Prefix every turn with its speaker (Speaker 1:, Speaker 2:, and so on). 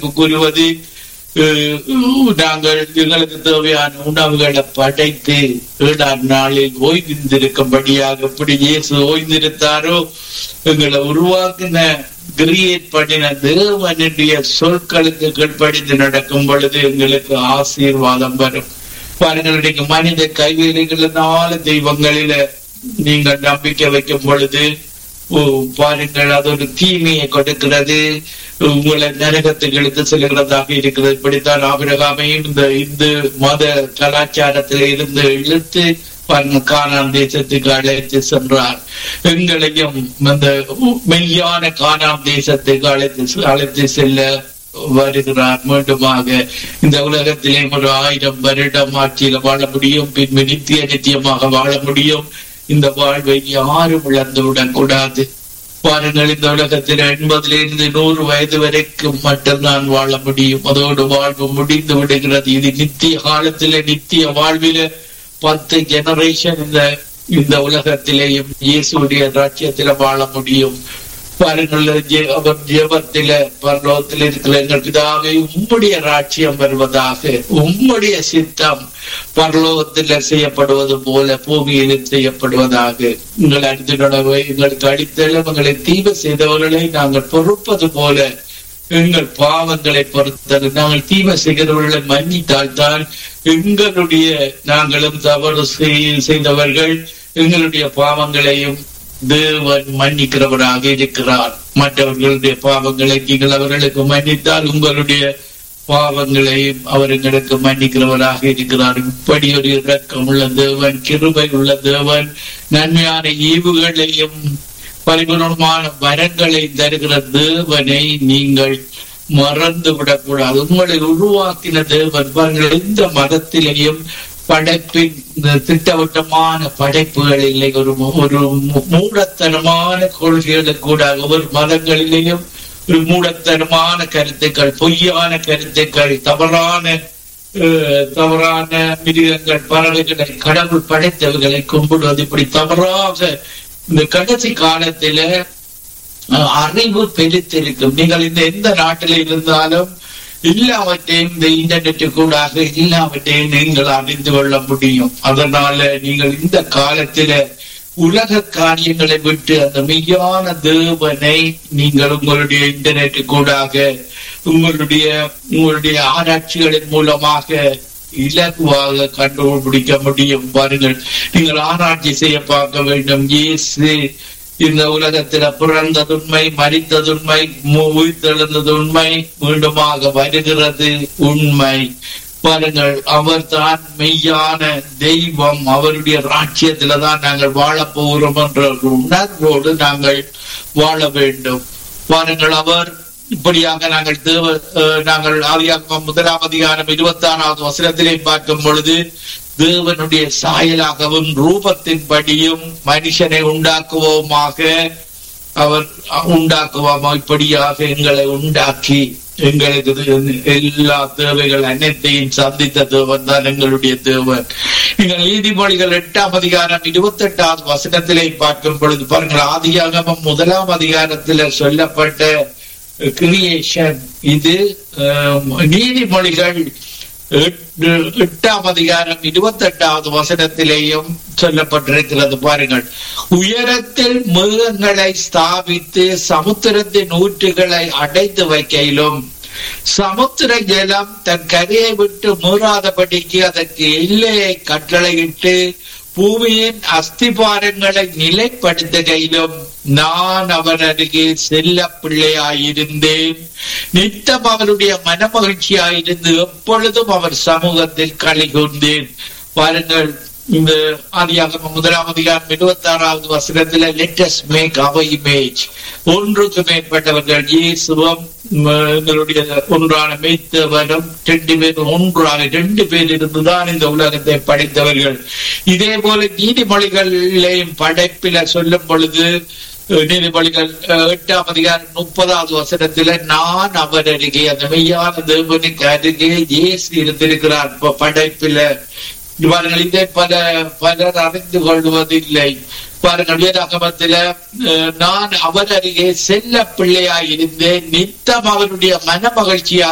Speaker 1: அன்பு கூறுவது அஹ், நாங்கள் எங்களுக்கு தேவையான உணவுகளை படைத்து ஏழாம் நாளில் ஓய்ந்திருக்கும்படியாக எப்படி இயேசு ஓய்ந்திருந்தாரோ எங்களை உருவாக்கின கிரியேட் பண்ணின தேவனுடைய சொற்களுக்கு கீழ்ப்படிந்து நடக்கும் பொழுது எங்களுக்கு ஆசீர்வாதம் வரும் பாருங்கள் இன்னைக்கு மனித கைவேலைகளினால தெய்வங்களில நீங்கள் நம்பிக்கை வைக்கும் பொழுது ஓ, பாருங்கள் அது ஒரு தீமையை கொடுக்கிறது உங்களை நரகத்துக்கு இழுத்து செல்கிறதாக இருக்கிறது இப்படித்தான் ஆபிரகாமையும் இந்த இந்து மத கலாச்சாரத்தில் இருந்து இழுத்து பாருங்க கானான் தேசத்துக்கு அழைத்து சென்றார் எங்களையும் அந்த மெய்யான கானான் தேசத்துக்கு அழைத்து அழைத்து செல்ல வருகிறார் மீண்டுமாக இந்த உலகத்திலே ஒரு ஆயிரம் வருடம் ஆட்சியில வாழ முடியும் பின்பு நித்திய நித்தியமாக வாழ முடியும் இந்த வாழ்வை யாரும் இழந்து விடக்கூடாது பாருங்கள் இந்த உலகத்தில் எண்பதிலிருந்து நூறு வயது வரைக்கும் மட்டும்தான் வாழ முடியும் அதோடு வாழ்வு முடிந்து விடுகிறது இது நித்திய காலத்திலே நித்திய வாழ்வில பத்து ஜெனரேஷன் இந்த இந்த உலகத்திலேயும் இயேசுடைய ராஜ்யத்தில வாழ முடியும் பாருங்கள் ஜெ- அவர் ஜெபத்தில பரலோகத்தில் இருக்கிற எங்கள் பிதாவே உம்முடைய ராட்சியம் வருவதாக உம்முடைய சித்தம் பரலோகத்தில் செய்யப்படுவது போல பூமியிலும் செய்யப்படுவதாக எங்கள் அடித்துணவை எங்களுக்கு அடித்தளம் எங்களை தீவு செய்தவர்களை நாங்கள் பொறுப்பது போல எங்கள் பாவங்களை பொறுத்தது நாங்கள் தீமை செய்கிறவர்களை மன்னித்தால் தான் எங்களுடைய நாங்களும் தவறு செய்- செய்தவர்கள் எங்களுடைய பாவங்களையும் தேவன் மன்னிக்கிறவராக இருக்கிறார் மற்றவர்களுடைய பாவங்களை நீங்கள் அவர்களுக்கு மன்னித்தால் உங்களுடைய பாவங்களையும் அவர் எங்களுக்கு மன்னிக்கிறவராக இருக்கிறார் இப்படி ஒரு இரக்கம் உள்ள தேவன் கிருபை உள்ள தேவன் நன்மையான ஈவுகளையும் பரிபூர்ணமான வரங்களை தருகிற தேவனை நீங்கள் மறந்து விடக்கூடாது உங்களை உருவாக்கின தேவன் பாருங்கள் எந்த மதத்திலேயும் படைப்பின் இந்த திட்டவட்டமான படைப்புகள் இல்லை ஒரு மு- ஒரு மு- மூடத்தனமான கொள்கைகளுக்கு கூட ஒவ்வொரு மதங்களிலேயும் ஒரு மூடத்தனமான கருத்துக்கள் பொய்யான கருத்துக்கள் தவறான அஹ், தவறான மிருகங்கள் பறவைகளை கடவுள் படைத்தவர்களை கும்பிடுவது இப்படி தவறாக இந்த கடைசி காலத்தில அஹ், அறிவு பெருத்திருக்கும் நீங்கள் இந்த எந்த நாட்டில் இருந்தாலும் எல்லாவற்றையும் இந்த இன்டர்நெட் கூடாக எல்லாவற்றையும் நீங்கள் அறிந்து கொள்ள முடியும் அதனால நீங்கள் இந்த காலத்தில உலக காரியங்களை விட்டு அந்த மெய்யான தேவனை நீங்கள் உங்களுடைய இன்டர்நெட் கூடாக உங்களுடைய உங்களுடைய ஆராய்ச்சிகளின் மூலமாக இலகுவாக கண்டுபிடிக்க முடியும் பாருங்கள் நீங்கள் ஆராய்ச்சி செய்ய பார்க்க வேண்டும் இயேசு இந்த உலகத்தில பிறந்ததுண்மை மறித்ததுண்மை மு- உயிர்த்தெழுந்ததுண்மை மீண்டுமாக வருகிறது உண்மை பாருங்கள் அவர் தான் மெய்யான தெய்வம் அவருடைய ராட்சியத்தில தான் நாங்கள் வாழப் போகிறோம் என்ற ஒரு உணர்வோடு நாங்கள் வாழ வேண்டும் பாருங்கள் அவர் இப்படியாக நாங்கள் தேவ அஹ், நாங்கள் ஆதியாகமம் முதலாம் அதிகாரம் இருபத்தி ஆறாவது வசனத்திலே பார்க்கும் பொழுது தேவனுடைய சாயலாகவும் ரூபத்தின்படியும் மனுஷனை உண்டாக்குவோமாக அவர் உண்டாக்குவோமா இப்படியாக எங்களை உண்டாக்கி எங்களுக்கு இது எல்லா தேவைகள் அனைத்தையும் சந்தித்த தேவன் தான் எங்களுடைய தேவன் நீங்கள் நீதிமொழிகள் எட்டாம் அதிகாரம் இருபத்தி எட்டாவது வசனத்திலே பார்க்கும் பொழுது பாருங்கள் ஆதியாகமம் முதலாம் அதிகாரத்தில் சொல்லப்பட்ட கிரியேஷன் இது அஹ், நீதிமொழிகள் எட்டு- எட்டாம் அதிகாரம் இருபத்தி எட்டாவது வசனத்திலேயும் சொல்லப்பட்டிருக்கிறது பாருங்கள் உயரத்தில் மிருகங்களை ஸ்தாபித்து சமுத்திரத்தின் ஊற்றுகளை அடைத்து வைக்கையிலும் சமுத்திர ஜலம் தன் கரையை விட்டு மீறாதபடிக்கு அதற்கு எல்லையை கட்டளையிட்டு பூமியின் அஸ்திபாரங்களை நிலைப்படுத்துகையிலும் நான் அவர் அருகே செல்ல பிள்ளையாயிருந்தேன் நித்தம் அவருடைய மனமகிழ்ச்சியாயிருந்து எப்பொழுதும் அவர் சமூகத்தில் களி கொண்டேன் பாருங்கள் இந்த ஆதியாகமம் முதலாம் அதிகாரம் இருபத்தி ஆறாவது வசனத்துல லெட்டஸ் மேக் அவர் இமேஜ் ஒன்றுக்கு மேற்பட்டவர்கள் இயேசுவும் ம், எங்களுடைய ஒன்றான மெய்த்தவரும் ரெண்டு பேர் ஒன்றாக ரெண்டு பேர் இருந்துதான் இந்த உலகத்தை படைத்தவர்கள் இதே போல நீதிமொழிகளிலேயும் படைப்பில சொல்லும் பொழுது அஹ், நீதிமொழிகள் அஹ், எட்டாம் அதிகாரம் முப்பதாவது வசனத்துல நான் அவர் அருகே அந்த மெய்யான தேவனுக்கு அருகே இயேசு இருந்திருக்கிறார் இப்ப படைப்பில இவர்கள் இதை பல பலர் அறிந்து கொள்வதில்லை பாருங்கள் வேதாகமத்தில அஹ், நான் அவர் அருகே செல்ல பிள்ளையாய் இருந்தேன் நித்தம் அவருடைய மன மகிழ்ச்சியா